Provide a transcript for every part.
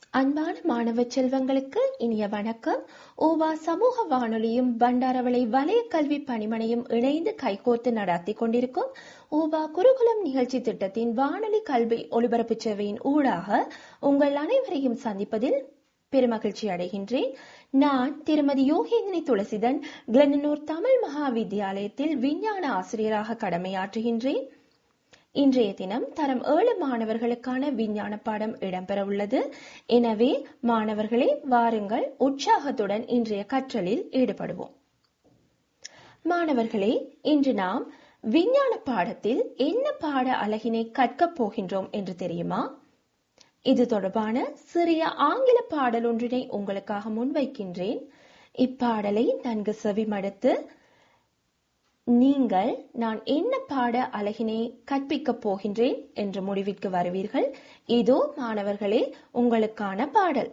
அன்பான மாணவ செல்வங்களுக்கு இனிய வணக்கம் ஓவா சமூக வானொலியும் பண்டாரவளை வலய கல்வி பணிமனையும் இணைந்து கைகோர்த்து நடத்தி கொண்டிருக்கும் ஓவா குருகுலம் நிகழ்ச்சி திட்டத்தின் வானொலி கல்வி ஒலிபரப்பு சேவையின் ஊடாக உங்கள் அனைவரையும் சந்திப்பதில் பெருமகிழ்ச்சி அடைகின்றேன் நான் திருமதி யோகேந்திரி துளசிதன் கிளனூர் தமிழ் மகா வித்தியாலயத்தில் விஞ்ஞான ஆசிரியராக கடமையாற்றுகின்றேன் இன்றைய தினம் தரம் ஏழு மாணவர்களுக்கான விஞ்ஞான பாடம் இடம்பெற உள்ளது எனவே மாணவர்களே வாருங்கள் உற்சாகத்துடன் இன்றைய கற்றலில் ஈடுபடுவோம் மாணவர்களே இன்று நாம் விஞ்ஞான பாடத்தில் என்ன பாட அழகினை கற்கப் போகின்றோம் என்று தெரியுமா இது தொடர்பான சிறிய ஆங்கில பாடல் ஒன்றினை உங்களுக்காக முன்வைக்கின்றேன் இப்பாடலை நன்கு செவிமடுத்து நீங்கள் நான் என்ன பாட அழகினை கற்பிக்கப் போகின்றேன் என்ற முடிவிற்கு வருவீர்கள் இதோ மாணவர்களே உங்களுக்கான பாடல்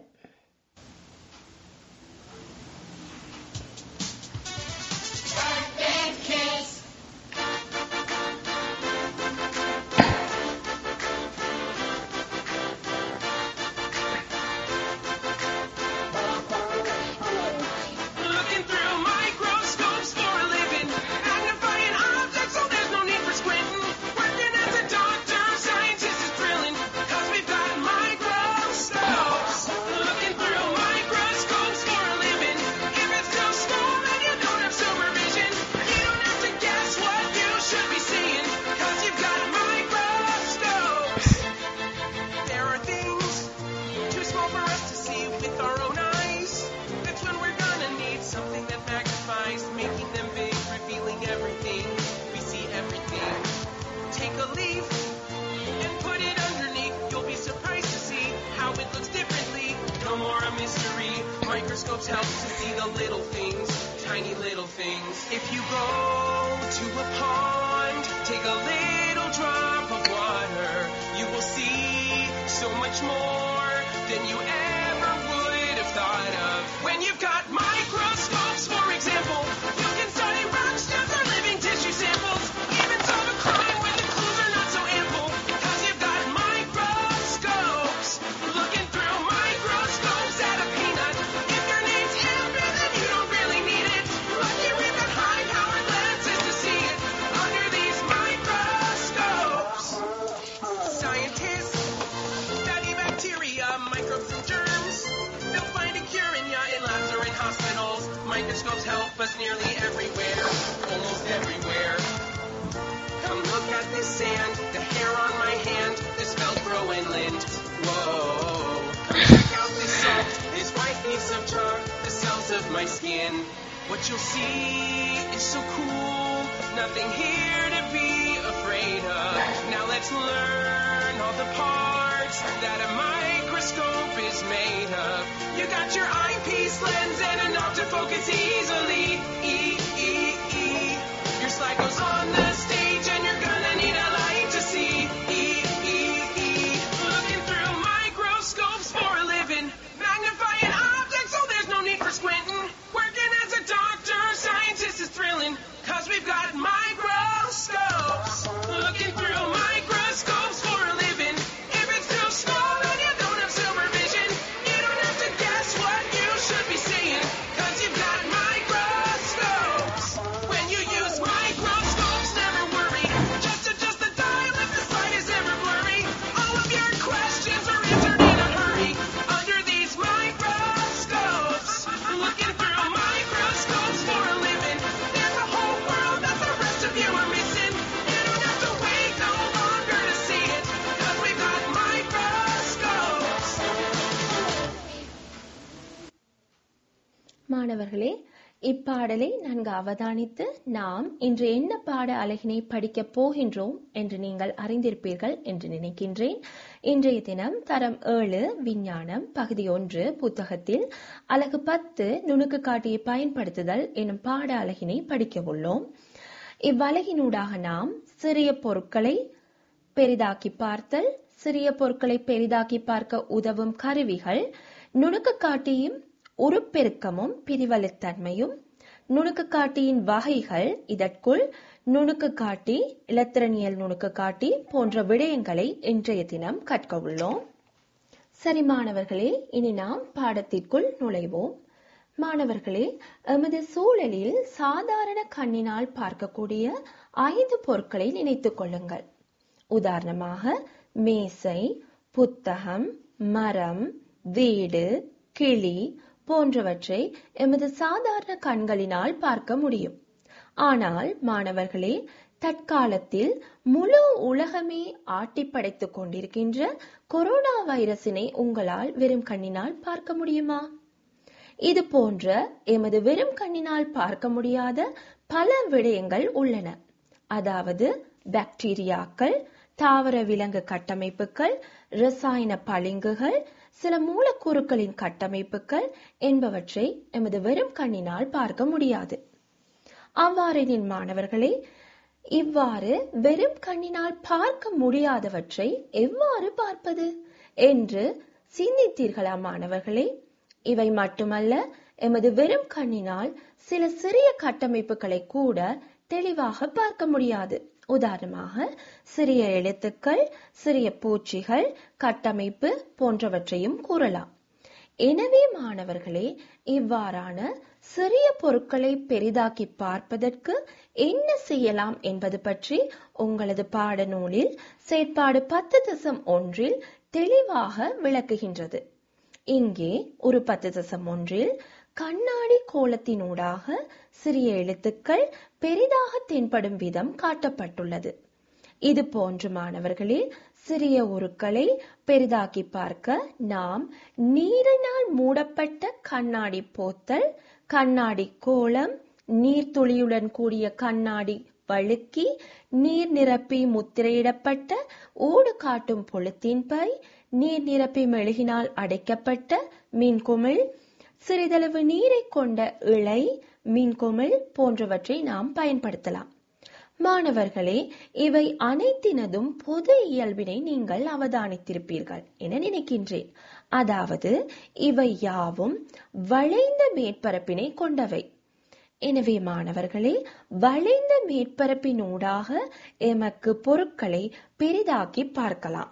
Looking through microscopes for a living, magnifying objects so there's no need for squinting. Working as a doctor, scientist is thrilling, cause we've got microscopes. Looking through microscopes for a living, if it's too small then you don't have supervision. You don't have to guess what you should be seeing, cause you've got microscopes. There are things too small for us to see with our own eyes. That's when we're gonna need something that magnifies, making them big, revealing everything. We see everything. Take a leaf and put it underneath. You'll be surprised to see how it looks differently. No more a mystery. Microscopes help to see the little things, tiny little things. If you go to a pond, take a little drop of water, you will see so much more than you ever would have thought of. When you've got microscopes, for example, you can study rock stems or living tissue samples, even solve a crime when the clues are not so ample. Cause you've got microscopes, looking through microscopes at a peanut. If your name's Amber, then you don't really need it. Lucky we've got high-powered lenses to see it under these microscopes. Scientists study bacteria, microbes, and germs. They'll find a cure in ya in labs or in hospitals. Microscopes help us nearly everywhere, almost everywhere. Come look at this sand, the hair on my hand, this Velcro and lint. Whoa. Come check out this salt, this white piece of chalk, the cells of my skin. What you'll see is so cool, nothing here to be afraid of. Now let's learn all the parts that a microscope is made of. You got your eyepiece lens and enough to focus easily. E, E, E. Your slide goes on the stage and you're gonna need a light to see. E, E, E. Looking through microscopes for a living. Magnifying objects so there's no need for squinting. Working as a doctor, scientist is thrilling. Cause we've got microscopes. Looking through microscopes for a living. If it's too small then you don't have supervision. You don't have to guess what you should be seeing. Cause you've got microscopes. When you use microscopes, never worry. Just adjust the dial if the slide is ever blurry. All of your questions are answered in a hurry. Under these microscopes. Looking through microscopes for a living. There's a whole world that the rest of you are missing. You don't have to wait no longer to see it. Cause we've got microscopes. மாணவர்களே இப்பாடலை நன்கு அவதானித்து நாம் இன்று என்ன பாட அழகினை படிக்கப் போகின்றோம் என்று நீங்கள் அறிந்திருப்பீர்கள் என்று நினைக்கின்றேன் இன்றைய தினம் தரம் ஏழு விஞ்ஞானம் பகுதி ஒன்று புத்தகத்தில் அழகு பத்து நுணுக்கு காட்டியை பயன்படுத்துதல் எனும் பாட அழகினை படிக்க உள்ளோம் இவ்வழகினூடாக நாம் சிறிய பொருட்களை பெரிதாக்கி பார்த்தல் சிறிய பொருட்களை பெரிதாக்கி பார்க்க உதவும் கருவிகள் நுணுக்கு காட்டியும் உருப்பெருக்கமும் பிரிவலுத்தன்மையும் நுணுக்கு காட்டியின் வகைகள் இதற்குள் நுணுக்கு காட்டி இலத்திரனியல் நுணுக்கு காட்டி போன்ற விடயங்களை இன்றைய தினம் கற்க உள்ளோம் சரி மாணவர்களே இனி நாம் பாடத்திற்குள் நுழைவோம் மாணவர்களே எமது சூழலில் சாதாரண கண்ணினால் பார்க்கக்கூடிய ஐந்து பொருட்களை நினைத்துக் கொள்ளுங்கள் உதாரணமாக மேசை புத்தகம் மரம் வீடு கிளி போன்றவற்றை எமது சாதாரண கண்களினால் பார்க்க முடியும் ஆனால் மாணவர்களே தற்காலத்தில் முழு உலகமே ஆட்டி படைத்துக் கொண்டிருக்கின்ற கொரோனா வைரசினை உங்களால் வெறும் கண்ணினால் பார்க்க முடியுமா இது போன்ற எமது வெறும் கண்ணினால் பார்க்க முடியாத பல விடயங்கள் உள்ளன அதாவது பாக்டீரியாக்கள் தாவர விலங்கு கட்டமைப்புகள் ரசாயன பளிங்குகள் சில மூலக்கூறுகளின் கட்டமைப்புகள் என்பவற்றை எமது வெறும் கண்ணினால் பார்க்க முடியாது அவ்வாறெனின் மாணவர்களே இவ்வாறு வெறும் கண்ணினால் பார்க்க முடியாதவற்றை எவ்வாறு பார்ப்பது என்று சிந்தித்தீர்களா மாணவர்களே இவை மட்டுமல்ல எமது வெறும் கண்ணினால் சில சிறிய கட்டமைப்புகளை கூட தெளிவாக பார்க்க முடியாது உதாரணமாக சிறிய எழுத்துக்கள் சிறிய பூச்சிகள் கட்டமைப்பு போன்றவற்றையும் கூறலாம் எனவே மாணவர்களே இவ்வாறான சிறிய பொருட்களை பெரிதாக்கி பார்ப்பதற்கு என்ன செய்யலாம் என்பது பற்றி உங்களது பாடநூலில் செயற்பாடு பத்து தசம் ஒன்றில் தெளிவாக விளக்குகின்றது இங்கே ஒரு பத்து தசம் ஒன்றில் கண்ணாடி கோலத்தினூடாக சிறிய எழுத்துக்கள் பெரிதாக தென்படும் விதம் காட்டப்பட்டுள்ளது இது போன்று மாணவர்களே சிறிய உருக்களை பெரிதாக்கி பார்க்க நாம் நீரினால் மூடப்பட்ட கண்ணாடி போத்தல் கண்ணாடி கோலம் நீர்த்துளியுடன் கூடிய கண்ணாடி வழுக்கி நீர் நிரப்பி முத்திரையிடப்பட்ட ஊடு காட்டும் பொழுத்தின் பை நீர் நிரப்பி மெழுகினால் அடைக்கப்பட்ட மீன்குமிழ் சிறிதளவு நீரை கொண்ட இழை மீன்குமிழ் போன்றவற்றை நாம் பயன்படுத்தலாம் மாணவர்களே இவை அனைத்தினதும் பொது இயல்பினை நீங்கள் அவதானித்திருப்பீர்கள் என நினைக்கின்றேன் அதாவது இவை யாவும் வளைந்த மேற்பரப்பினை கொண்டவை எனவே மாணவர்களே வளைந்த மேற்பரப்பினூடாக எமக்கு பொருட்களை பெரிதாக்கி பார்க்கலாம்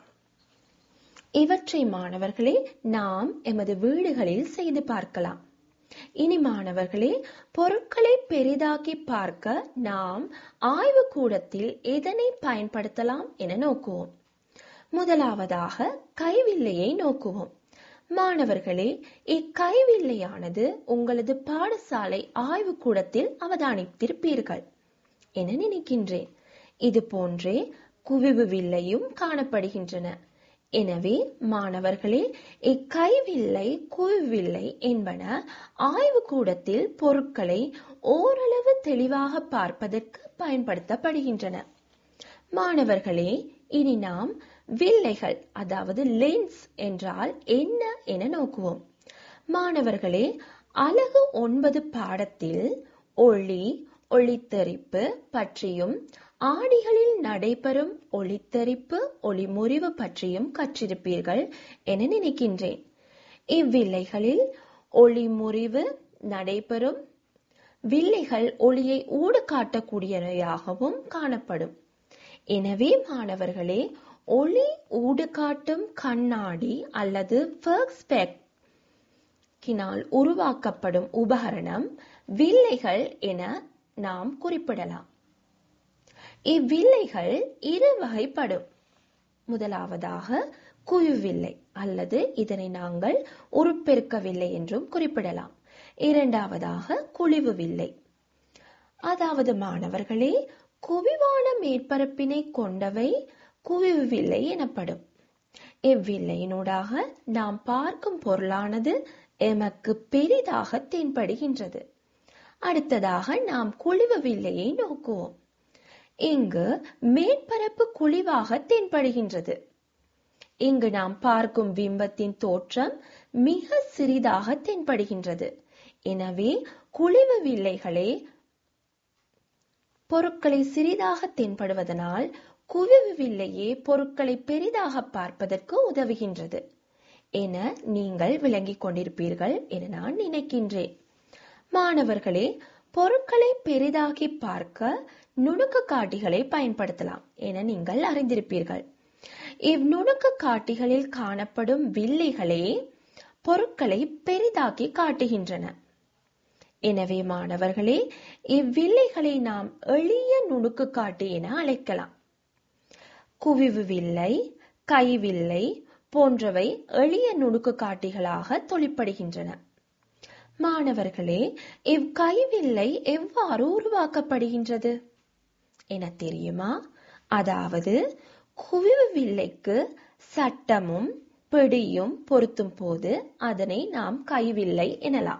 இவற்றை மாணவர்களே நாம் எமது வீடுகளில் செய்து பார்க்கலாம் இனி மாணவர்களே பொருட்களை பெரிதாக்கி பார்க்க நாம் ஆய்வு கூடத்தில் எதனை பயன்படுத்தலாம் என நோக்குவோம் முதலாவதாக கைவில்லையை நோக்குவோம் மாணவர்களே இக்கைவில்லையானது உங்களது பாடசாலை ஆய்வு கூடத்தில் அவதானித்திருப்பீர்கள் என நினைக்கின்றேன் இது போன்றே குவிவு வில்லையும் காணப்படுகின்றன எனவே மாணவர்களே இக்கைவில்லை குவிவில்லை என்பன ஆய்வு கூடத்தில் பொருட்களை ஓரளவு தெளிவாக பார்ப்பதற்கு பயன்படுத்தப்படுகின்றன மாணவர்களே இனி நாம் வில்லைகள் அதாவது லென்ஸ் என்றால் என்ன என நோக்குவோம் மாணவர்களே அலகு ஒன்பது பாடத்தில் ஒளி ஒளித்தெரிப்பு பற்றியும் ஆடிகளில் நடைபெறும் ஒளித்தெரிப்பு ஒளிமுறிவு பற்றியும் கற்றிருப்பீர்கள் என நினைக்கின்றேன் இவ்வில்லைகளில் ஒளிமுறிவு நடைபெறும் வில்லைகள் ஒளியை ஊடு காட்டக்கூடியவையாகவும் காணப்படும் எனவே மாணவர்களே ஒளி ஊடு காட்டும் கண்ணாடி அல்லது கினால் உருவாக்கப்படும் உபகரணம் வில்லைகள் என நாம் குறிப்பிடலாம் இவ்வில்லைகள் இரு வகைப்படும் முதலாவதாக குயுவில்லை அல்லது இதனை நாங்கள் உருப்பெருக்க வில்லை என்றும் குறிப்பிடலாம் இரண்டாவதாக குழிவு வில்லை அதாவது மாணவர்களே குவிவான மேற்பரப்பினை கொண்டவை குவிவு வில்லை எனப்படும் இவ்வில்லையினூடாக நாம் பார்க்கும் பொருளானது எமக்கு பெரிதாக தென்படுகின்றது அடுத்ததாக நாம் குழிவு வில்லையை நோக்குவோம் இங்கு மேற்பரப்பு குழிவாக தென்படுகின்றது இங்கு நாம் பார்க்கும் பிம்பத்தின் தோற்றம் மிக சிறிதாக தென்படுகின்றது எனவே குழிவு வில்லைகளே பொருட்களை சிறிதாக தென்படுவதனால் குவிவு வில்லையே பொருட்களை பெரிதாக பார்ப்பதற்கு உதவுகின்றது என நீங்கள் விளங்கிக் கொண்டிருப்பீர்கள் என நான் நினைக்கின்றேன் மாணவர்களே பொருட்களை பெரிதாக்கி பார்க்க நுணுக்க காட்டிகளை பயன்படுத்தலாம் என நீங்கள் அறிந்திருப்பீர்கள் இவ்நுணுக்கு காட்டிகளில் காணப்படும் வில்லைகளே பொருட்களை பெரிதாக்கி காட்டுகின்றன எனவே மாணவர்களே இவ்வில்லைகளை நாம் எளிய நுணுக்கு காட்டி என அழைக்கலாம் குவிவு வில்லை கைவில்லை போன்றவை எளிய நுணுக்கு காட்டிகளாக தொழிற்படுகின்றன மாணவர்களே இவ் கைவில்லை எவ்வாறு உருவாக்கப்படுகின்றது என தெரியுமா அதாவது குவிவு வில்லைக்கு சட்டமும் பிடியும் பொருத்தும் போது அதனை நாம் கைவில்லை எனலாம்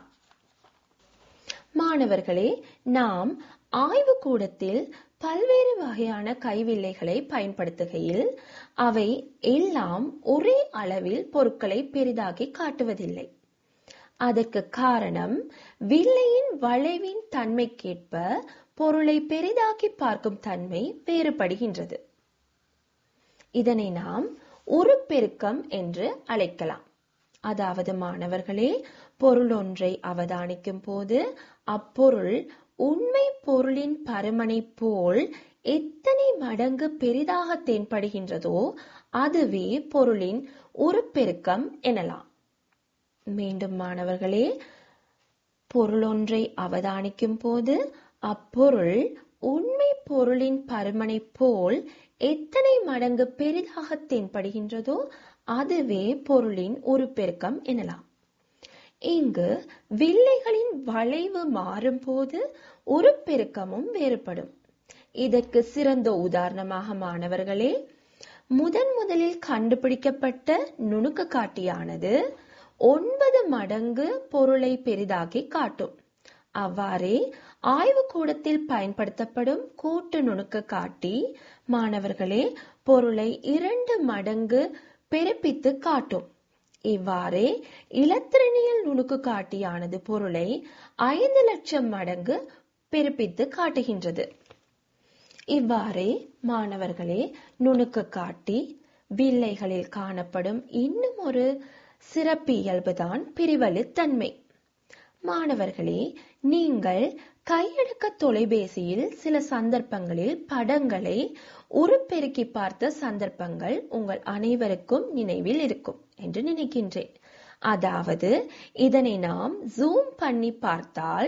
மாணவர்களே நாம் ஆய்வு கூடத்தில் பல்வேறு வகையான கைவில்லைகளை பயன்படுத்துகையில் அவை எல்லாம் ஒரே அளவில் பொருட்களை பெரிதாக்கி காட்டுவதில்லை அதற்கு காரணம் வில்லையின் வளைவின் தன்மைக்கேற்ப பொருளை பெரிதாக்கி பார்க்கும் தன்மை வேறுபடுகின்றது இதனை நாம் உருப்பெருக்கம் என்று அழைக்கலாம் அதாவது மாணவர்களே பொருள் ஒன்றை அவதானிக்கும் போது அப்பொருள் உண்மை பொருளின் பருமனை போல் எத்தனை மடங்கு பெரிதாக தென்படுகின்றதோ அதுவே பொருளின் உருப்பெருக்கம் எனலாம் மீண்டும் மாணவர்களே பொருள் ஒன்றை அவதானிக்கும் போது அப்பொருள் உண்மை பொருளின் பருமனை போல் எத்தனை மடங்கு பெரிதாக தென்படுகின்றதோ அதுவே பொருளின் உருப்பெருக்கம் எனலாம் இங்கு வில்லைகளின் வளைவு மாறும்போது உருப்பெருக்கமும் வேறுபடும் இதற்கு சிறந்த உதாரணமாக மாணவர்களே முதன் முதலில் கண்டுபிடிக்கப்பட்ட நுணுக்கு காட்டியானது ஒன்பது மடங்கு பொருளை பெரிதாக்கி காட்டும் அவ்வாறே ஆய்வுக்கூடத்தில் பயன்படுத்தப்படும் கூட்டு நுணுக்க காட்டி மாணவர்களே பொருளை இரண்டு மடங்கு பெருப்பித்து காட்டும் இவ்வாறே இலத்திரனியல் நுணுக்கு காட்டியானது பொருளை ஐந்து லட்சம் மடங்கு பெருப்பித்து காட்டுகின்றது இவ்வாறே மாணவர்களே நுணுக்கு காட்டி வில்லைகளில் காணப்படும் இன்னும் ஒரு சிறப்பியல்புதான் பிரிவலுத்தன்மை மாணவர்களே நீங்கள் கையடக்க தொலைபேசியில் சில சந்தர்ப்பங்களில் படங்களை உருப்பெருக்கி பார்த்த சந்தர்ப்பங்கள் உங்கள் அனைவருக்கும் நினைவில் இருக்கும் என்று நினைக்கின்றேன் அதாவது இதனை நாம் ஜூம் பண்ணி பார்த்தால்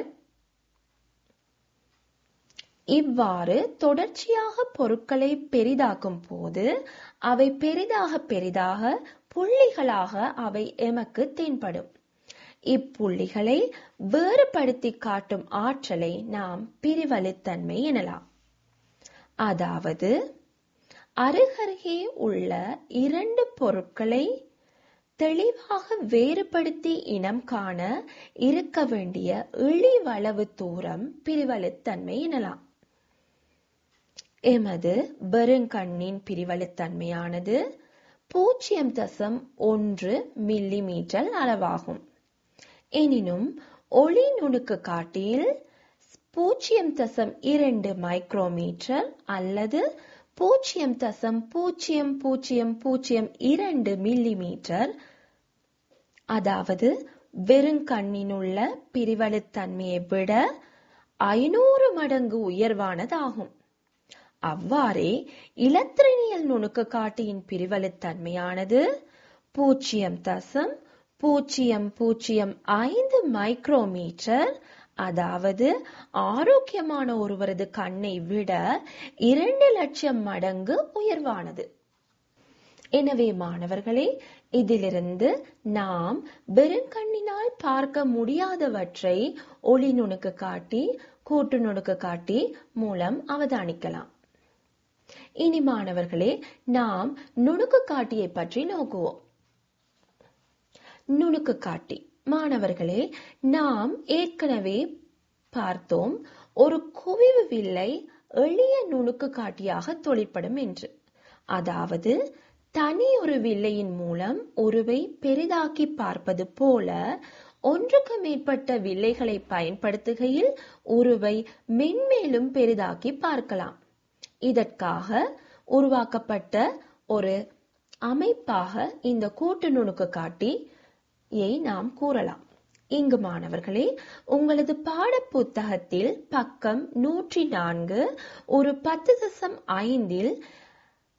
இவ்வாறு தொடர்ச்சியாக பொருட்களை பெரிதாக்கும் போது அவை பெரிதாக பெரிதாக புள்ளிகளாக அவை எமக்கு தென்படும் இப்புள்ளிகளை வேறுபடுத்தி காட்டும் ஆற்றலை நாம் பிரிவலுத்தன்மை எனலாம் அதாவது அருகருகே உள்ள இரண்டு பொருட்களை தெளிவாக வேறுபடுத்தி இனம் காண இருக்க வேண்டிய இழிவளவு தூரம் பிரிவலுத்தன்மை எனலாம் எமது பெருங்கண்ணின் பிரிவலுத்தன்மையானது பூஜ்ஜியம் தசம் ஒன்று மில்லி மீட்டர் அளவாகும் எனினும் ஒளி நுணுக்கு காட்டியில் பூஜ்ஜியம் தசம் இரண்டு மைக்ரோமீட்டர் அல்லது பூஜ்ஜியம் தசம் பூஜ்ஜியம் பூஜ்ஜியம் பூஜ்ஜியம் இரண்டு மில்லி மீட்டர் அதாவது வெறுங்கண்ணினுள்ள பிரிவலுத்தன்மையை விட ஐநூறு மடங்கு உயர்வானதாகும் அவ்வாறே இலத்திரனியல் நுணுக்கு காட்டியின் பிரிவலுத்தன்மையானது பூஜ்ஜியம் தசம் பூஜ்ஜியம் பூஜ்ஜியம் ஐந்து மைக்ரோமீட்டர் அதாவது ஆரோக்கியமான ஒருவரது கண்ணை விட இரண்டு லட்சம் மடங்கு உயர்வானது எனவே மாணவர்களே இதிலிருந்து நாம் வெறுங்கண்ணினால் பார்க்க முடியாதவற்றை ஒளி நுணுக்கு காட்டி கூட்டு நுணுக்கு காட்டி மூலம் அவதானிக்கலாம் இனி மாணவர்களே நாம் நுணுக்கு காட்டியை பற்றி நோக்குவோம் நுணுக்கு காட்டி மாணவர்களே நாம் ஏற்கனவே பார்த்தோம் ஒரு குவிவு வில்லை எளிய நுணுக்கு காட்டியாக தொழிற்படும் என்று அதாவது தனி ஒரு வில்லையின் மூலம் ஒருவை பெரிதாக்கி பார்ப்பது போல ஒன்றுக்கு மேற்பட்ட வில்லைகளை பயன்படுத்துகையில் உருவை மென்மேலும் பெரிதாக்கி பார்க்கலாம் இதற்காக உருவாக்கப்பட்ட ஒரு அமைப்பாக இந்த கூட்டு நுணுக்கு காட்டியை நாம் கூறலாம் இங்கு மாணவர்களே உங்களது பாட புத்தகத்தில் பக்கம் நூற்றி நான்கு ஒரு பத்து தசம் ஐந்தில்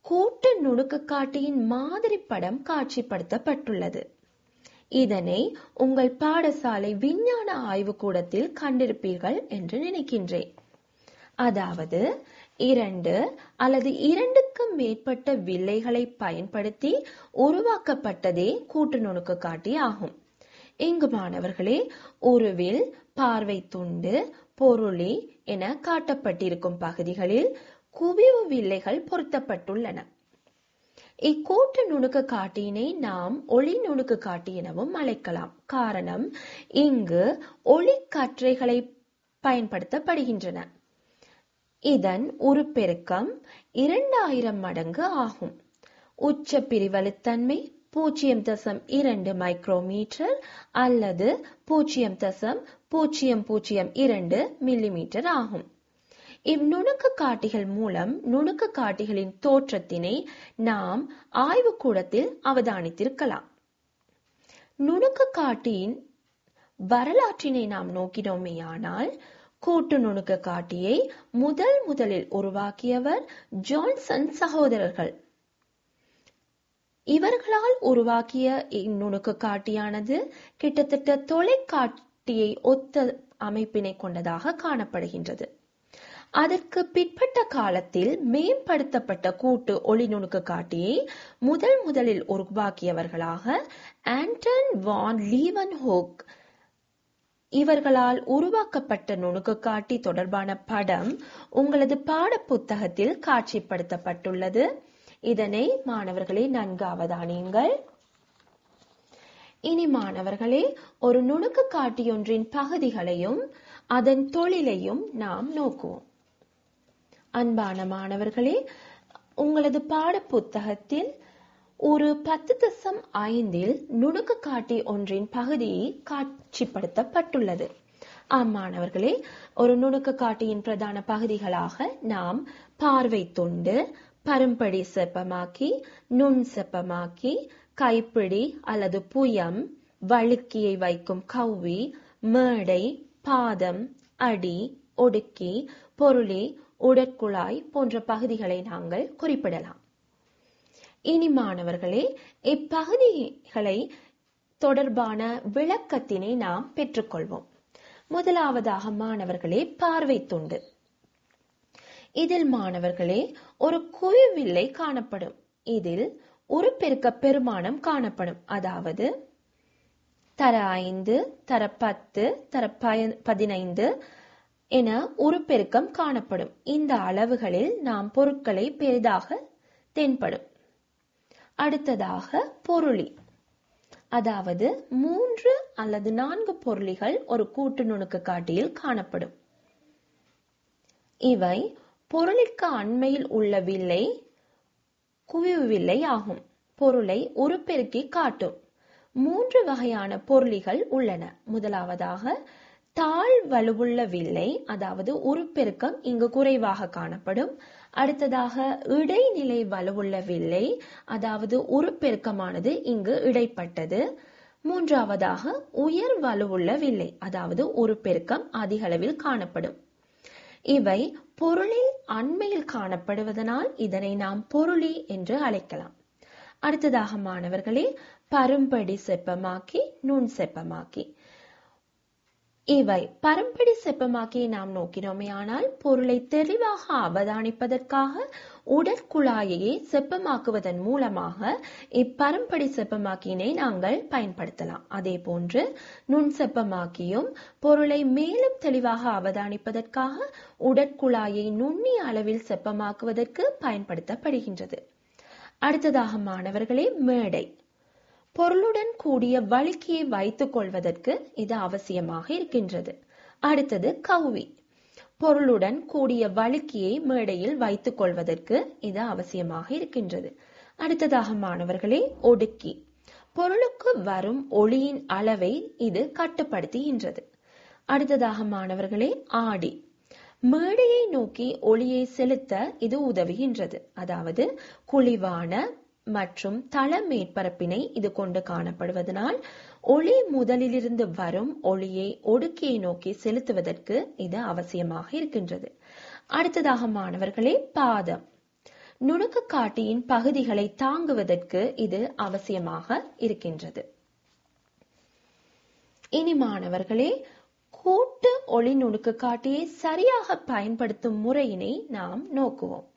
கூட்டு நுணுக்கு காட்டியின் மாதிரி படம் காட்சிப்படுத்தப்பட்டுள்ளது இதனை உங்கள் பாடசாலை விஞ்ஞான ஆய்வுக்கூடத்தில் கண்டிருப்பீர்கள் என்று நினைக்கின்றேன் அதாவது இரண்டு அல்லது இரண்டுக்கும் மேற்பட்ட வில்லைகளை பயன்படுத்தி உருவாக்கப்பட்டதே கூட்டு நுணுக்கு காட்டி ஆகும் இங்கு மாணவர்களே ஒரு வில் பார்வை துண்டு பொருளி என காட்டப்பட்டிருக்கும் பகுதிகளில் குவிவு வில்லைகள் பொருத்தப்பட்டுள்ளன இக்கூட்டு நுணுக்கு காட்டியினை நாம் ஒளி நுணுக்கு காட்டி எனவும் அழைக்கலாம் காரணம் இங்கு ஒளி கற்றைகளை பயன்படுத்தப்படுகின்றன இதன் உருப்பெருக்கம் இரண்டாயிரம் மடங்கு ஆகும் உச்ச பிரிவலுத்தன்மை பூஜ்ஜியம் தசம் இரண்டு மைக்ரோமீட்டர் அல்லது பூஜ்ஜியம் தசம் பூஜ்ஜியம் பூஜ்ஜியம் இரண்டு மில்லிமீட்டர் ஆகும் இந்நுணுக்கு காட்டிகள் மூலம் நுணுக்கு காட்டிகளின் தோற்றத்தினை நாம் ஆய்வுக்கூடத்தில் அவதானித்திருக்கலாம் நுணுக்கு காட்டியின் வரலாற்றினை நாம் நோக்கினோமேயானால் கூட்டு நுணுக்கு காட்டியை முதல் முதலில் உருவாக்கியவர் ஜான்சன் சகோதரர்கள் இவர்களால் உருவாக்கிய இந்நுணுக்கு காட்டியானது கிட்டத்தட்ட தொலைக்காட்டியை ஒத்த அமைப்பினை கொண்டதாக காணப்படுகின்றது அதற்கு பிற்பட்ட காலத்தில் மேம்படுத்தப்பட்ட கூட்டு ஒளி நுணுக்கு காட்டியை முதல் முதலில் உருவாக்கியவர்களாக ஆண்டன் வான் லீவன் ஹோக் இவர்களால் உருவாக்கப்பட்ட நுணுக்கு காட்டி தொடர்பான படம் உங்களது பாட புத்தகத்தில் காட்சிப்படுத்தப்பட்டுள்ளது இதனை மாணவர்களே நன்கு அவதானியுங்கள் இனி மாணவர்களே ஒரு நுணுக்கு காட்டியொன்றின் பகுதிகளையும் அதன் தொழிலையும் நாம் நோக்குவோம் அன்பான மாணவர்களே உங்களது பாட புத்தகத்தில் ஒரு பத்து தசம் ஐந்தில் நுணுக்கு காட்டி ஒன்றின் பகுதி காட்சிப்படுத்தப்பட்டுள்ளது ஆம் மாணவர்களே ஒரு நுணுக்கு காட்டியின் பிரதான பகுதிகளாக நாம் பார்வை துண்டு பரும்படி செப்பமாக்கி நுண் செப்பமாக்கி கைப்பிடி அல்லது புயம் வழுக்கியை வைக்கும் கவ்வி மேடை பாதம் அடி ஒடுக்கி பொருளி உடற்குழாய் போன்ற பகுதிகளை நாங்கள் குறிப்பிடலாம் இனி மாணவர்களே இப்பகுதிகளை தொடர்பான விளக்கத்தினை நாம் பெற்றுக்கொள்வோம் முதலாவதாக மாணவர்களே பார்வை துண்டு இதில் மாணவர்களே ஒரு குவிவில்லை காணப்படும் இதில் உருப்பெருக்க பெருமானம் காணப்படும் அதாவது தர ஐந்து தர பத்து தர பய- பதினைந்து என உருப்பெருக்கம் காணப்படும் இந்த அளவுகளில் நாம் பொருட்களை பெரிதாக தென்படும் அடுத்ததாக பொருளி அதாவது மூன்று அல்லது நான்கு பொருளிகள் ஒரு கூட்டு நுணுக்கு காட்டியில் காணப்படும் இவை பொருளிற்கு அண்மையில் உள்ள வில்லை குவிவு வில்லை ஆகும் பொருளை உருப்பெருக்கி காட்டும் மூன்று வகையான பொருளிகள் உள்ளன முதலாவதாக தாழ் வலுவுள்ள வில்லை அதாவது உருப்பெருக்கம் இங்கு குறைவாக காணப்படும் அடுத்ததாக இடைநிலை வலுவுள்ள வில்லை அதாவது உருப்பெருக்கமானது இங்கு இடைப்பட்டது மூன்றாவதாக உயர் வலுவுள்ள வில்லை அதாவது உருப்பெருக்கம் அதிக அளவில் காணப்படும் இவை பொருளில் அண்மையில் காணப்படுவதனால் இதனை நாம் பொருளி என்று அழைக்கலாம் அடுத்ததாக மாணவர்களே பரும்படி செப்பமாக்கி நுண் செப்பமாக்கி இவை பரம்படி செப்பமாக்கி நாம் நோக்கினோமே ஆனால் பொருளை தெளிவாக அவதானிப்பதற்காக உடற்குழாயையே செப்பமாக்குவதன் மூலமாக இப்பரம்படி செப்பமாக்கியினை நாங்கள் பயன்படுத்தலாம் அதே போன்று நுண் செப்பமாக்கியும் பொருளை மேலும் தெளிவாக அவதானிப்பதற்காக உடற்குழாயை நுண்ணிய அளவில் செப்பமாக்குவதற்கு பயன்படுத்தப்படுகின்றது அடுத்ததாக மாணவர்களே மேடை பொருளுடன் கூடிய வழுக்கியை வைத்துக் கொள்வதற்கு இது அவசியமாக இருக்கின்றது அடுத்தது கவ்வி பொருளுடன் கூடிய வழுக்கியை மேடையில் வைத்துக் கொள்வதற்கு இது அவசியமாக இருக்கின்றது அடுத்ததாக மாணவர்களே ஒடுக்கி பொருளுக்கு வரும் ஒளியின் அளவை இது கட்டுப்படுத்துகின்றது அடுத்ததாக மாணவர்களே ஆடி மேடையை நோக்கி ஒளியை செலுத்த இது உதவுகின்றது அதாவது குழிவான மற்றும் தள மேற்பரப்பினை இது கொண்டு காணப்படுவதனால் ஒளி முதலிலிருந்து வரும் ஒளியை ஒடுக்கியை நோக்கி செலுத்துவதற்கு இது அவசியமாக இருக்கின்றது அடுத்ததாக மாணவர்களே பாதம் நுணுக்கு காட்டியின் பகுதிகளை தாங்குவதற்கு இது அவசியமாக இருக்கின்றது இனி மாணவர்களே கூட்டு ஒளி நுணுக்கு காட்டியை சரியாக பயன்படுத்தும் முறையினை நாம் நோக்குவோம்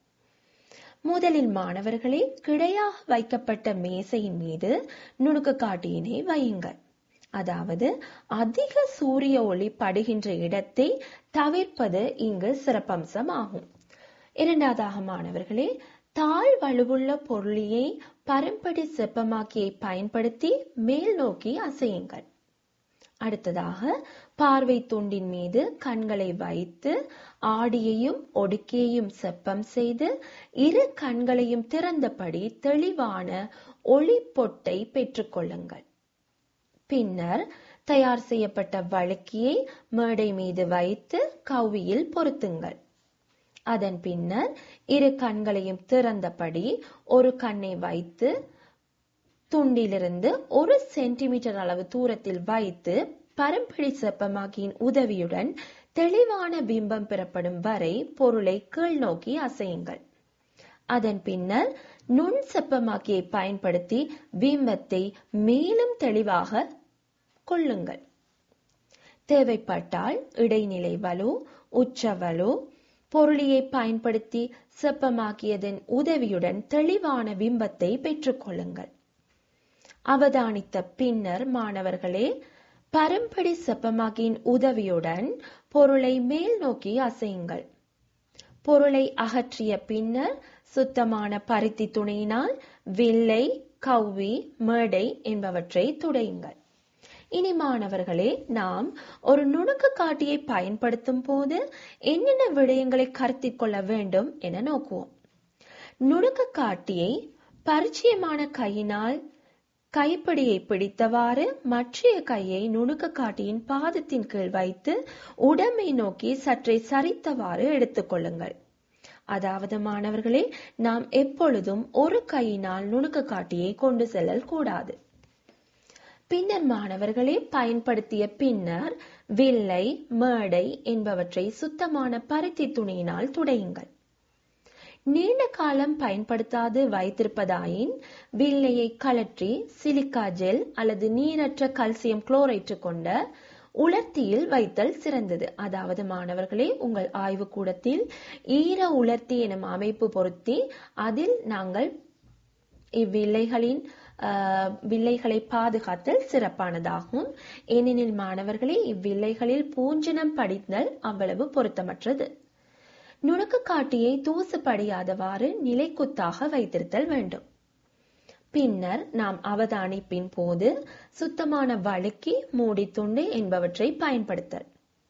முதலில் மாணவர்களே கிடையாக வைக்கப்பட்ட மேசையின் மீது நுணுக்கு காட்டியினை வையுங்கள் அதாவது அதிக சூரிய ஒளி படுகின்ற இடத்தை தவிர்ப்பது இங்கு சிறப்பம்சம் ஆகும் இரண்டாவதாக மாணவர்களே தாழ் வலுவுள்ள பொருளியை பரம்படி செப்பமாக்கியை பயன்படுத்தி மேல் நோக்கி அசையுங்கள் அடுத்ததாக பார்வை துண்டின் மீது கண்களை வைத்து ஆடியையும் ஒடுக்கியையும் செப்பம் செய்து இரு கண்களையும் திறந்தபடி தெளிவான ஒளி பொட்டை பெற்றுக்கொள்ளுங்கள் பின்னர் தயார் செய்யப்பட்ட வழுக்கியை மேடை மீது வைத்து கவ்வியில் பொருத்துங்கள் அதன் பின்னர் இரு கண்களையும் திறந்தபடி ஒரு கண்ணை வைத்து துண்டிலிருந்து ஒரு சென்டிமீட்டர் அளவு தூரத்தில் வைத்து பரம்பிடி செப்பமாக்கியின் உதவியுடன் தெளிவான பிம்பம் பெறப்படும் வரை பொருளை கீழ் நோக்கி அசையுங்கள் அதன் பின்னர் நுண் செப்பமாக்கியை பயன்படுத்தி பிம்பத்தை மேலும் தெளிவாக கொள்ளுங்கள் தேவைப்பட்டால் இடைநிலை வலு உச்ச வலு பொருளியை பயன்படுத்தி செப்பமாக்கியதன் உதவியுடன் தெளிவான பிம்பத்தை பெற்றுக்கொள்ளுங்கள் அவதானித்த பின்னர் மாணவர்களே பரம்படி செப்பமாக்கியின் உதவியுடன் பொருளை மேல் நோக்கி அசையுங்கள் பொருளை அகற்றிய பின்னர் சுத்தமான பருத்தி துணியினால் வில்லை கவ்வி மேடை என்பவற்றை துடையுங்கள் இனி மாணவர்களே நாம் ஒரு நுணுக்கு காட்டியை பயன்படுத்தும் போது என்னென்ன விடயங்களை கருத்தில் கொள்ள வேண்டும் என நோக்குவோம் நுணுக்கு காட்டியை பரிச்சயமான கையினால் கைப்பிடியை பிடித்தவாறு மற்றைய கையை நுணுக்கு காட்டியின் பாதத்தின் கீழ் வைத்து உடம்பை நோக்கி சற்றே சரித்தவாறு எடுத்துக்கொள்ளுங்கள் அதாவது மாணவர்களே நாம் எப்பொழுதும் ஒரு கையினால் நுணுக்கு காட்டியை கொண்டு செல்லல் கூடாது பின்னர் மாணவர்களே பயன்படுத்திய பின்னர் வில்லை மேடை என்பவற்றை சுத்தமான பருத்தி துணியினால் துடையுங்கள் நீண்ட காலம் பயன்படுத்தாது வைத்திருப்பதாயின் வில்லையை கழற்றி சிலிக்கா ஜெல் அல்லது நீரற்ற கல்சியம் குளோரைட்டு கொண்ட உலர்த்தியில் வைத்தல் சிறந்தது அதாவது மாணவர்களே உங்கள் ஆய்வு கூடத்தில் ஈர உலர்த்தி எனும் அமைப்பு பொருத்தி அதில் நாங்கள் இவ்வில்லைகளின் ஆஹ், வில்லைகளை பாதுகாத்தல் சிறப்பானதாகும் ஏனெனில் மாணவர்களே இவ்வில்லைகளில் பூஞ்சனம் படித்தல் அவ்வளவு பொருத்தமற்றது நுணுக்கு காட்டியை தூசு படியாதவாறு நிலைக்குத்தாக வைத்திருத்தல் வேண்டும் பின்னர் நாம் அவதானிப்பின் போது சுத்தமான வழுக்கி மூடித்துண்டு என்பவற்றை பயன்படுத்தல்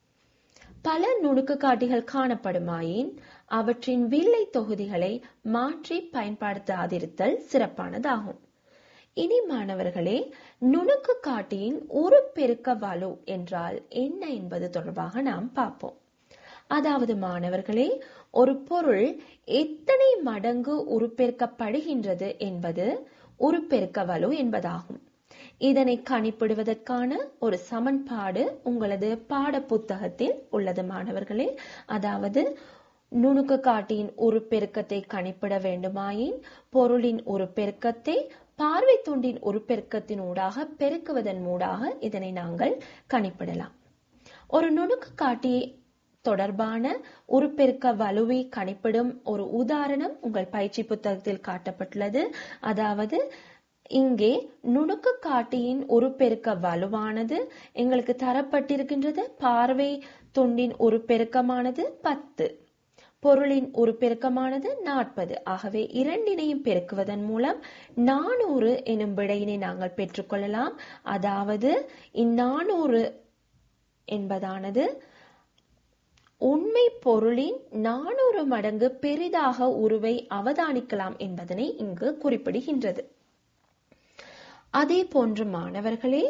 பல நுணுக்கு காட்டிகள் காணப்படுமாயின் அவற்றின் வில்லை தொகுதிகளை மாற்றி பயன்படுத்தாதிருத்தல் சிறப்பானதாகும் இனி மாணவர்களே நுணுக்கு காட்டியின் ஒரு பெருக்க வலு என்றால் என்ன என்பது தொடர்பாக நாம் பார்ப்போம் அதாவது மாணவர்களே ஒரு பொருள் எத்தனை மடங்கு உருப்பெருக்கப்படுகின்றது என்பது உருப்பெருக்க வலு என்பதாகும் இதனை கணிப்பிடுவதற்கான ஒரு சமன்பாடு உங்களது பாட புத்தகத்தில் உள்ளது மாணவர்களே அதாவது நுணுக்கு காட்டியின் உருப்பெருக்கத்தை கணிப்பிட வேண்டுமாயின் பொருளின் உருப்பெருக்கத்தை பார்வை துண்டின் உருப்பெருக்கத்தின் ஊடாக பெருக்குவதன் மூடாக இதனை நாங்கள் கணிப்பிடலாம் ஒரு நுணுக்கு காட்டியை தொடர்பான உருப்பெருக்க வலுவை கணிப்பிடும் ஒரு உதாரணம் உங்கள் பயிற்சி புத்தகத்தில் காட்டப்பட்டுள்ளது அதாவது இங்கே நுணுக்கு காட்டியின் உருப்பெருக்க வலுவானது எங்களுக்கு தரப்பட்டிருக்கின்றது பார்வை துண்டின் உருப்பெருக்கமானது பத்து பொருளின் உருப்பெருக்கமானது நாற்பது ஆகவே இரண்டினையும் பெருக்குவதன் மூலம் நானூறு எனும் விடையினை நாங்கள் பெற்றுக்கொள்ளலாம் அதாவது இந்நானூறு என்பதானது உண்மை பொருளின் நானூறு மடங்கு பெரிதாக உருவை அவதானிக்கலாம் என்பதனை இங்கு குறிப்பிடுகின்றது அதே போன்று மாணவர்களே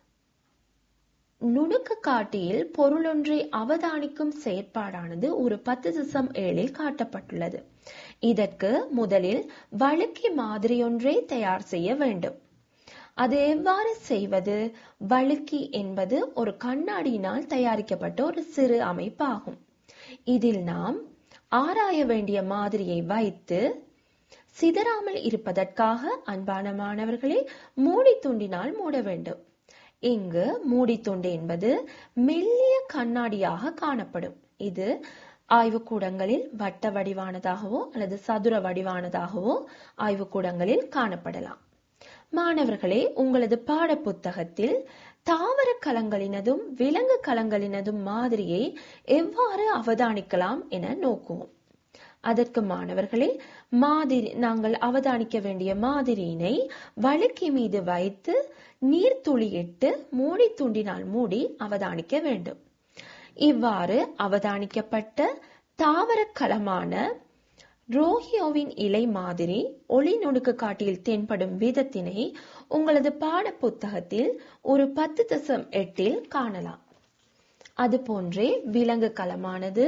நுணுக்கு காட்டியில் பொருளொன்றை அவதானிக்கும் செயற்பாடானது ஒரு பத்து திசம் ஏழில் காட்டப்பட்டுள்ளது இதற்கு முதலில் வழுக்கி மாதிரியொன்றை தயார் செய்ய வேண்டும் அது எவ்வாறு செய்வது வழுக்கி என்பது ஒரு கண்ணாடியினால் தயாரிக்கப்பட்ட ஒரு சிறு அமைப்பாகும் இதில் நாம் ஆராய வேண்டிய மாதிரியை வைத்து சிதறாமல் இருப்பதற்காக அன்பான மாணவர்களே மூடி துண்டினால் மூட வேண்டும் இங்கு மூடித்துண்டு என்பது மெல்லிய கண்ணாடியாக காணப்படும் இது ஆய்வுக்கூடங்களில் வட்ட வடிவானதாகவோ அல்லது சதுர வடிவானதாகவோ ஆய்வுக்கூடங்களில் காணப்படலாம் மாணவர்களே உங்களது பாட புத்தகத்தில் தாவர கலங்களினதும் விலங்கு கலங்களினதும் மாதிரியை எவ்வாறு அவதானிக்கலாம் என நோக்குவோம் அதற்கு மாணவர்களே மாதிரி நாங்கள் அவதானிக்க வேண்டிய மாதிரியினை வழுக்கி மீது வைத்து நீர்த்துளியிட்டு மூடி துண்டினால் மூடி அவதானிக்க வேண்டும் இவ்வாறு அவதானிக்கப்பட்ட தாவர களமான ரோஹியோவின் இலை மாதிரி ஒளி நுணுக்கு காட்டியில் தென்படும் விதத்தினை உங்களது பாட புத்தகத்தில் ஒரு பத்து தசம் எட்டில் காணலாம் அதுபோன்றே விலங்கு களமானது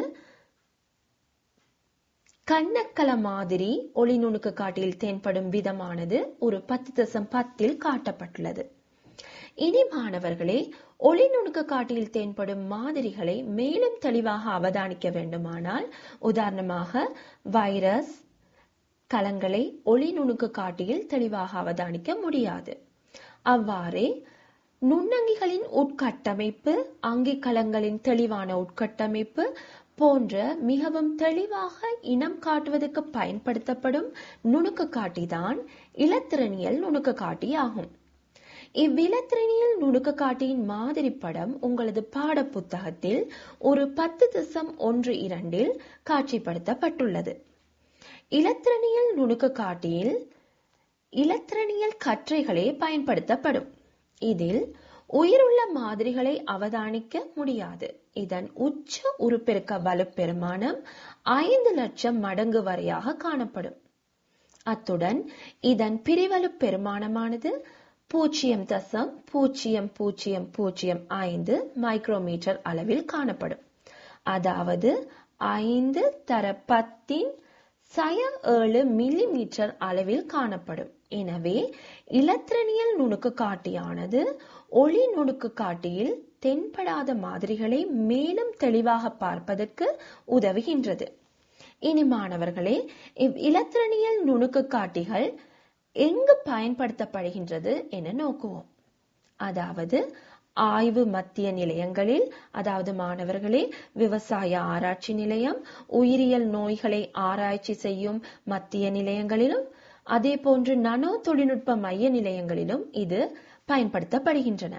கண்ணக்கல மாதிரி ஒளி நுணுக்கு காட்டியில் தென்படும் விதமானது ஒரு பத்து தசம் பத்தில் காட்டப்பட்டுள்ளது இனி மாணவர்களே ஒளி நுணுக்கு காட்டியில் தென்படும் மாதிரிகளை மேலும் தெளிவாக அவதானிக்க வேண்டுமானால் உதாரணமாக வைரஸ் கலங்களை ஒளி நுணுக்கு காட்டியில் தெளிவாக அவதானிக்க முடியாது அவ்வாறே நுண்ணங்கிகளின் உட்கட்டமைப்பு அங்கிக்கலங்களின் தெளிவான உட்கட்டமைப்பு போன்ற மிகவும் தெளிவாக இனம் காட்டுவதற்கு பயன்படுத்தப்படும் நுணுக்கு காட்டிதான் இலத்திரனியல் நுணுக்கு காட்டி ஆகும் இவ்விலத்திரனியல் நுணுக்கு காட்டியின் மாதிரி படம் உங்களது பாட புத்தகத்தில் ஒரு பத்து தசம் ஒன்று இரண்டில் காட்சிப்படுத்தப்பட்டுள்ளது இலத்திரனியல் நுணுக்கு காட்டியில் இலத்திரனியல் கற்றைகளே பயன்படுத்தப்படும் இதில் உயிருள்ள மாதிரிகளை அவதானிக்க முடியாது இதன் உச்ச உருப்பெருக்க வலுப்பெருமானம் ஐந்து லட்சம் மடங்கு வரையாக காணப்படும் அத்துடன் இதன் பிரிவலு பெருமானமானது பூஜ்ஜியம் தசம் பூஜ்ஜியம் பூஜ்ஜியம் பூஜ்ஜியம் ஐந்து மைக்ரோமீட்டர் அளவில் காணப்படும் அதாவது ஐந்து தர பத்தின் சய ஏழு மில்லி மீட்டர் அளவில் காணப்படும் எனவே இலத்திரனியல் நுணுக்கு காட்டியானது ஒளி நுணுக்கு காட்டியில் தென்படாத மாதிரிகளை மேலும் தெளிவாக பார்ப்பதற்கு உதவுகின்றது இனி மாணவர்களே இவ் இலத்திரனியல் நுணுக்கு காட்டிகள் எங்கு பயன்படுத்தப்படுகின்றது என நோக்குவோம் அதாவது ஆய்வு மத்திய நிலையங்களில் அதாவது மாணவர்களே விவசாய ஆராய்ச்சி நிலையம் உயிரியல் நோய்களை ஆராய்ச்சி செய்யும் மத்திய நிலையங்களிலும் அதே போன்று நனோ தொழில்நுட்ப மைய நிலையங்களிலும் இது பயன்படுத்தப்படுகின்றன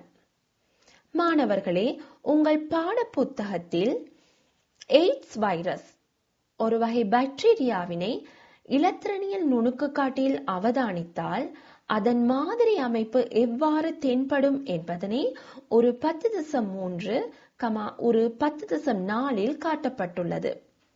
மாணவர்களே உங்கள் பாட புத்தகத்தில் எய்ட்ஸ் வைரஸ் ஒரு வகை பாக்டீரியாவினை இலத்திரனியல் நுணுக்கு காட்டியில் அவதானித்தால் அதன் மாதிரி அமைப்பு எவ்வாறு தென்படும் என்பதனை ஒரு பத்து தசம் மூன்று கமா ஒரு பத்து தசம் நாலில் காட்டப்பட்டுள்ளது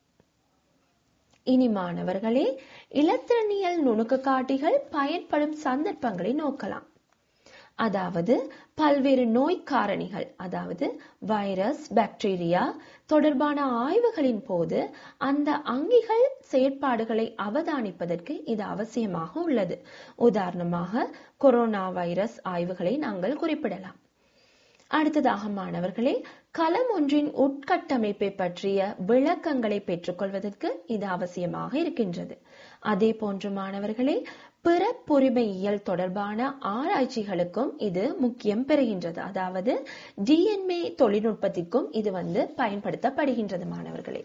இனி மாணவர்களே இலத்திரனியல் நுணுக்கு காட்டிகள் பயன்படும் சந்தர்ப்பங்களை நோக்கலாம் அதாவது பல்வேறு நோய் காரணிகள் அதாவது வைரஸ் பாக்டீரியா தொடர்பான ஆய்வுகளின் போது அந்த அங்கிகள் செயற்பாடுகளை அவதானிப்பதற்கு இது அவசியமாக உள்ளது உதாரணமாக கொரோனா வைரஸ் ஆய்வுகளை நாங்கள் குறிப்பிடலாம் அடுத்ததாக மாணவர்களே களம் ஒன்றின் உட்கட்டமைப்பை பற்றிய விளக்கங்களை பெற்றுக்கொள்வதற்கு இது அவசியமாக இருக்கின்றது அதே போன்று மாணவர்களே பிற பொறிமையியல் தொடர்பான ஆராய்ச்சிகளுக்கும் இது முக்கியம் பெறுகின்றது அதாவது டிஎன்ஏ தொழில்நுட்பத்திற்கும் இது வந்து பயன்படுத்தப்படுகின்றது மாணவர்களே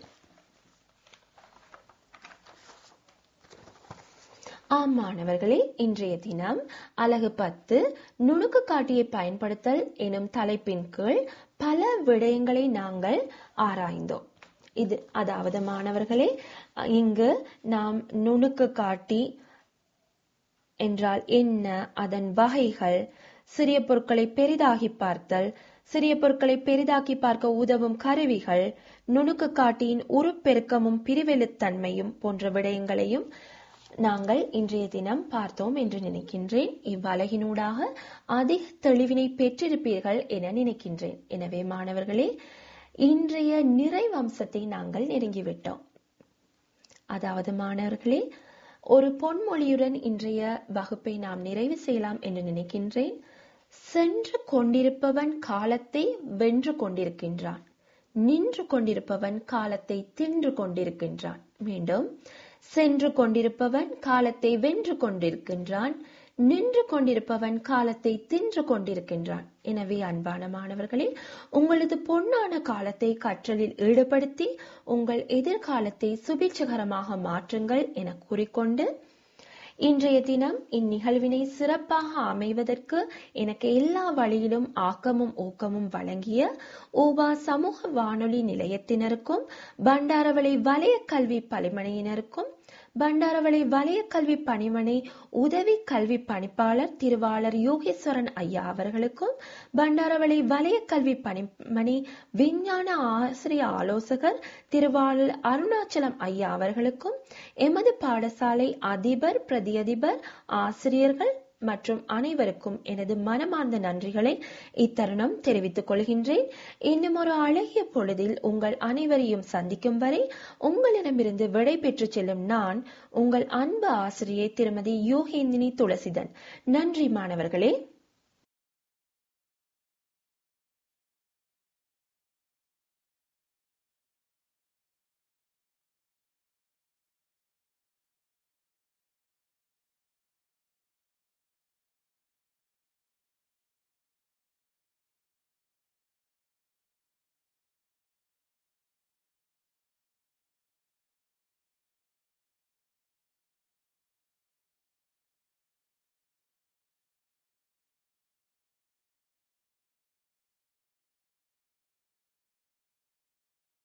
ஆம் மாணவர்களே இன்றைய தினம் அலகு பத்து நுணுக்கு காட்டியை பயன்படுத்தல் எனும் தலைப்பின் கீழ் பல விடயங்களை நாங்கள் ஆராய்ந்தோம் இது அதாவது மாணவர்களே இங்கு நாம் நுணுக்கு காட்டி என்றால் என்ன அதன் வகைகள் சிறிய பொருட்களை பெரிதாகி பார்த்தல் சிறிய பொருட்களை பெரிதாக்கி பார்க்க உதவும் கருவிகள் நுணுக்கு காட்டியின் உருப்பெருக்கமும் பிரிவெழுத்தன்மையும் போன்ற விடயங்களையும் நாங்கள் இன்றைய தினம் பார்த்தோம் என்று நினைக்கின்றேன் இவ்வழகினூடாக அதிக தெளிவினை பெற்றிருப்பீர்கள் என நினைக்கின்றேன் எனவே மாணவர்களே இன்றைய நிறைவம்சத்தை நாங்கள் நெருங்கிவிட்டோம் அதாவது மாணவர்களே ஒரு பொன்மொழியுடன் இன்றைய வகுப்பை நாம் நிறைவு செய்யலாம் என்று நினைக்கின்றேன் சென்று கொண்டிருப்பவன் காலத்தை வென்று கொண்டிருக்கின்றான் நின்று கொண்டிருப்பவன் காலத்தை தின்று கொண்டிருக்கின்றான் மீண்டும் சென்று கொண்டிருப்பவன் காலத்தை வென்று கொண்டிருக்கின்றான் நின்று கொண்டிருப்பவன் காலத்தை தின்று கொண்டிருக்கின்றான் எனவே அன்பான மாணவர்களே உங்களது பொன்னான காலத்தை கற்றலில் ஈடுபடுத்தி உங்கள் எதிர்காலத்தை சுபிட்சகரமாக மாற்றுங்கள் என கூறிக்கொண்டு இன்றைய தினம் இந்நிகழ்வினை சிறப்பாக அமைவதற்கு எனக்கு எல்லா வழியிலும் ஆக்கமும் ஊக்கமும் வழங்கிய ஓவா சமூக வானொலி நிலையத்தினருக்கும் பண்டாரவளை வலய கல்வி பலிமனையினருக்கும் பண்டாரவளை வலய கல்வி பணிமனை உதவி கல்வி பணிப்பாளர் திருவாளர் யோகேஸ்வரன் ஐயா அவர்களுக்கும் பண்டாரவளை வலய கல்வி பணிமனை விஞ்ஞான ஆசிரிய ஆலோசகர் திருவாளர் அருணாச்சலம் ஐயா அவர்களுக்கும் எமது பாடசாலை அதிபர் பிரதியதிபர் ஆசிரியர்கள் மற்றும் அனைவருக்கும் எனது மனமார்ந்த நன்றிகளை இத்தருணம் தெரிவித்துக் கொள்கின்றேன் இன்னும் ஒரு அழகிய பொழுதில் உங்கள் அனைவரையும் சந்திக்கும் வரை உங்களிடமிருந்து விடை பெற்று செல்லும் நான் உங்கள் அன்பு ஆசிரியை திருமதி யோகேந்தினி துளசிதன் நன்றி மாணவர்களே